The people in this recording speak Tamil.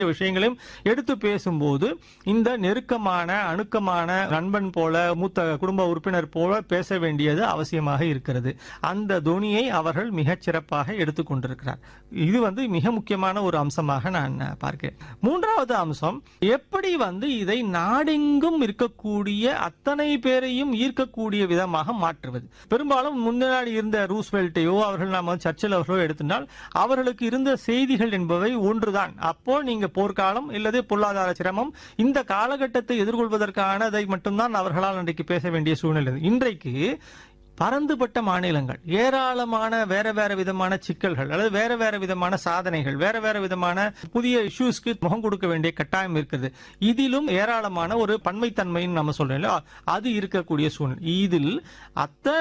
விஷயங்களையும் எடுத்து பேசும்போது இந்த நெருக்கமான அணுக்கமான நண்பன் போல மூத்த குடும்ப உறுப்பினர் போல பேச வேண்டியது அவசியமாக இருக்கிறது அந்த துணியை அவர்கள் மிகச் சிறப்பாக எடுத்துக் கொண்டிருக்கிறார் இது வந்து மிக முக்கியமான ஒரு அம்சமாக நான் பார்க்கிறேன் மூன்றாவது அம்சம் எப்படி வந்து இதை நாடெங்கும் இருக்கக்கூடிய அத்தனை பேரையும் ஈர்க்கக்கூடிய விதமாக மாற்றுவது பெரும்பாலும் முன்னாடி இருந்த ரூஸ்வெல்ட்டையோ அவர்கள் நாம சர்ச்சில் அவர்களோ எடுத்திருந்தால் அவர்களுக்கு இருந்த செய்திகள் என்பவை ஒன்றுதான் அப்போ நீங்க போர்க்காலம் இல்லது பொருளாதார சிரமம் இந்த காலகட்டத்தை எதிர்கொள்வதற்கானதை மட்டும்தான் அவர்களால் அன்றைக்கு பேச வேண்டிய சூழ்நிலை இருந்தது. இன்றைக்கு பரந்துபட்ட மாநிலங்கள் ஏராளமான வேற வேற விதமான சிக்கல்கள் அல்லது வேற வேற விதமான சாதனைகள் வேற வேற விதமான புதிய இஷ்யூஸ்க்கு முகம் கொடுக்க வேண்டிய கட்டாயம் இருக்குது இதிலும் ஏராளமான ஒரு பன்மைத்தன்மைன்னு நம்ம சொல்றோம் இல்லையா அது இருக்கக்கூடிய சூழ்நிலை இதில் அத்தனை